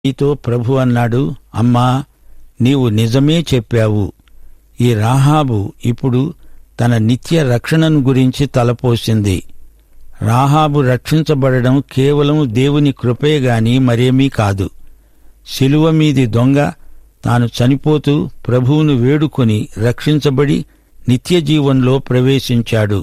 నీతో ప్రభు అన్నాడు అమ్మా నీవు నిజమే చెప్పావు ఈ రాహాబు ఇప్పుడు తన నిత్య రక్షణను గురించి తలపోసింది రాహాబు రక్షించబడడం కేవలం దేవుని కృపే గాని మరేమీ కాదు శిలువ మీది దొంగ తాను చనిపోతూ ప్రభువును వేడుకొని రక్షించబడి నిత్య జీవంలో ప్రవేశించాడు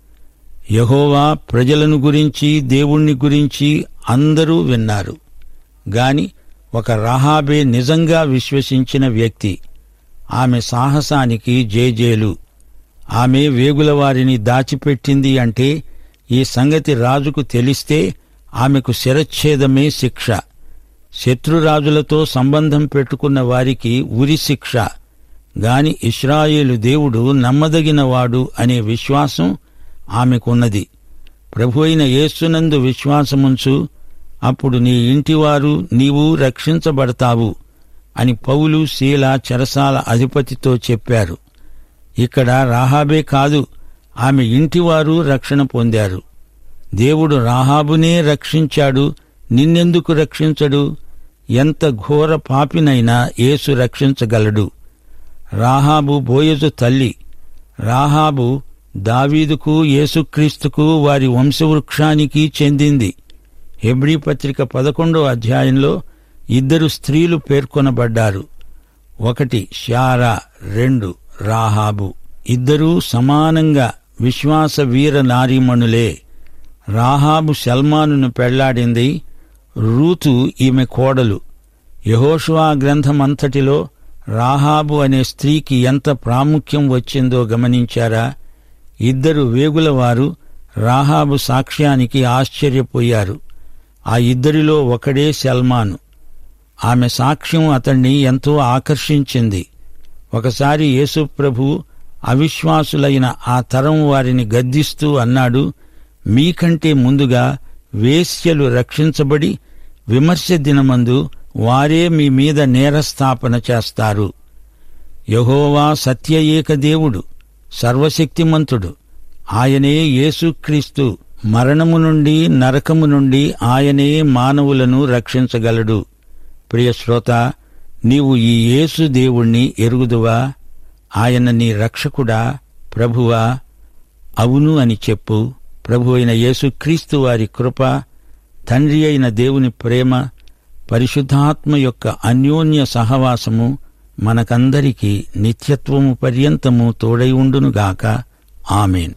యహోవా ప్రజలను గురించి దేవుణ్ణి గురించి అందరూ విన్నారు గాని ఒక రహాబే నిజంగా విశ్వసించిన వ్యక్తి ఆమె సాహసానికి జేజేలు ఆమె వేగుల వారిని దాచిపెట్టింది అంటే ఈ సంగతి రాజుకు తెలిస్తే ఆమెకు శిరచ్ఛేదమే శిక్ష శత్రురాజులతో సంబంధం పెట్టుకున్న వారికి ఉరి శిక్ష గాని ఇస్రాయేలు దేవుడు నమ్మదగినవాడు అనే విశ్వాసం ఆమెకున్నది ప్రభు అయిన యేసునందు విశ్వాసముంచు అప్పుడు నీ ఇంటివారు నీవు రక్షించబడతావు అని పౌలు శీల చెరసాల అధిపతితో చెప్పారు ఇక్కడ రాహాబే కాదు ఆమె ఇంటివారు రక్షణ పొందారు దేవుడు రాహాబునే రక్షించాడు నిన్నెందుకు రక్షించడు ఎంత ఘోర పాపినైనా యేసు రక్షించగలడు రాహాబు బోయజు తల్లి రాహాబు దావీదుకు యేసుక్రీస్తుకు వారి వంశవృక్షానికి చెందింది హెబ్రీ పత్రిక పదకొండో అధ్యాయంలో ఇద్దరు స్త్రీలు పేర్కొనబడ్డారు ఒకటి శారా రెండు రాహాబు ఇద్దరూ సమానంగా విశ్వాస వీర నారీమణులే రాహాబు సల్మానును పెళ్లాడింది రూతు ఈమె కోడలు యహోషువా గ్రంథమంతటిలో రాహాబు అనే స్త్రీకి ఎంత ప్రాముఖ్యం వచ్చిందో గమనించారా ఇద్దరు వేగులవారు రాహాబు సాక్ష్యానికి ఆశ్చర్యపోయారు ఆ ఇద్దరిలో ఒకడే సల్మాను ఆమె సాక్ష్యం అతణ్ణి ఎంతో ఆకర్షించింది ఒకసారి యేసుప్రభు అవిశ్వాసులైన ఆ తరం వారిని గద్దిస్తూ అన్నాడు మీకంటే ముందుగా వేశ్యలు రక్షించబడి విమర్శ దినమందు వారే మీ మీద నేరస్థాపన చేస్తారు యహోవా సత్య ఏక దేవుడు సర్వశక్తిమంతుడు ఆయనే యేసుక్రీస్తు మరణము నుండి నరకము నుండి ఆయనే మానవులను రక్షించగలడు ప్రియ శ్రోత నీవు ఈ యేసు దేవుణ్ణి ఎరుగుదువా ఆయన నీ రక్షకుడా ప్రభువా అవును అని చెప్పు ప్రభు అయిన యేసుక్రీస్తు వారి కృప తండ్రి అయిన దేవుని ప్రేమ పరిశుద్ధాత్మ యొక్క అన్యోన్య సహవాసము మనకందరికీ నిత్యత్వము పర్యంతము తోడై ఉండునుగాక ఆమెన్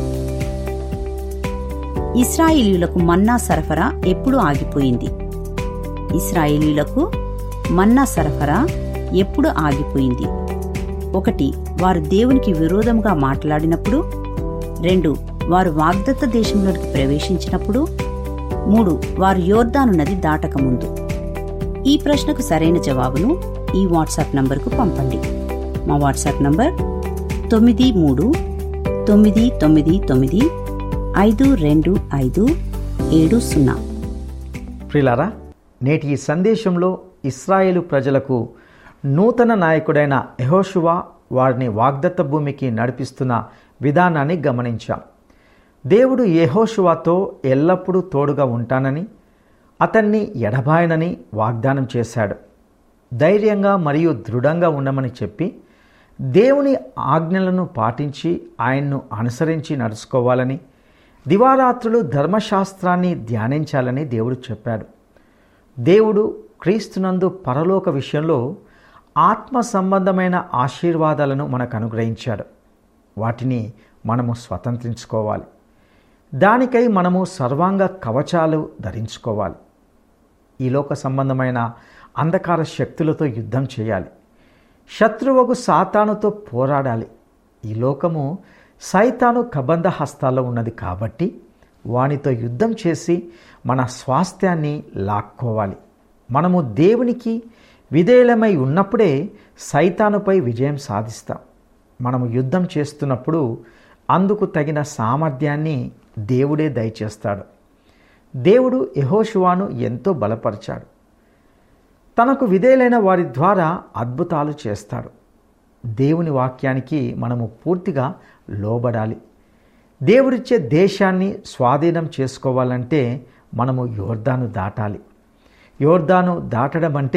ఇస్రాయేలీయులకు మన్నా సరఫరా ఎప్పుడు ఆగిపోయింది ఇస్రాయేలీయులకు మన్నా సరఫరా ఎప్పుడు ఆగిపోయింది ఒకటి వారు దేవునికి విరోధంగా మాట్లాడినప్పుడు రెండు వారు వాగ్దత్త దేశంలోకి ప్రవేశించినప్పుడు మూడు వారు యోర్దాను నది దాటకముందు ఈ ప్రశ్నకు సరైన జవాబును ఈ వాట్సాప్ నంబర్కు పంపండి మా వాట్సాప్ నంబర్ తొమ్మిది మూడు తొమ్మిది తొమ్మిది తొమ్మిది ఐదు రెండు ఐదు ఏడు సున్నా ప్రిలారా నేటి ఈ సందేశంలో ఇస్రాయేలు ప్రజలకు నూతన నాయకుడైన యెహోషువ వారిని వాగ్దత్త భూమికి నడిపిస్తున్న విధానాన్ని గమనించాం దేవుడు యెహోషువాతో ఎల్లప్పుడూ తోడుగా ఉంటానని అతన్ని ఎడబాయనని వాగ్దానం చేశాడు ధైర్యంగా మరియు దృఢంగా ఉండమని చెప్పి దేవుని ఆజ్ఞలను పాటించి ఆయన్ను అనుసరించి నడుచుకోవాలని దివారాత్రులు ధర్మశాస్త్రాన్ని ధ్యానించాలని దేవుడు చెప్పాడు దేవుడు క్రీస్తునందు పరలోక విషయంలో ఆత్మ సంబంధమైన ఆశీర్వాదాలను మనకు అనుగ్రహించాడు వాటిని మనము స్వతంత్రించుకోవాలి దానికై మనము సర్వాంగ కవచాలు ధరించుకోవాలి ఈ లోక సంబంధమైన అంధకార శక్తులతో యుద్ధం చేయాలి శత్రువుకు సాతానుతో పోరాడాలి ఈ లోకము సైతాను కబంధ హస్తాల్లో ఉన్నది కాబట్టి వానితో యుద్ధం చేసి మన స్వాస్థ్యాన్ని లాక్కోవాలి మనము దేవునికి విధేయులమై ఉన్నప్పుడే సైతానుపై విజయం సాధిస్తాం మనము యుద్ధం చేస్తున్నప్పుడు అందుకు తగిన సామర్థ్యాన్ని దేవుడే దయచేస్తాడు దేవుడు యహోశువాను ఎంతో బలపరిచాడు తనకు విధేయులైన వారి ద్వారా అద్భుతాలు చేస్తాడు దేవుని వాక్యానికి మనము పూర్తిగా లోబడాలి దేవుడిచ్చే దేశాన్ని స్వాధీనం చేసుకోవాలంటే మనము యోర్దాను దాటాలి యోర్దాను దాటడం అంటే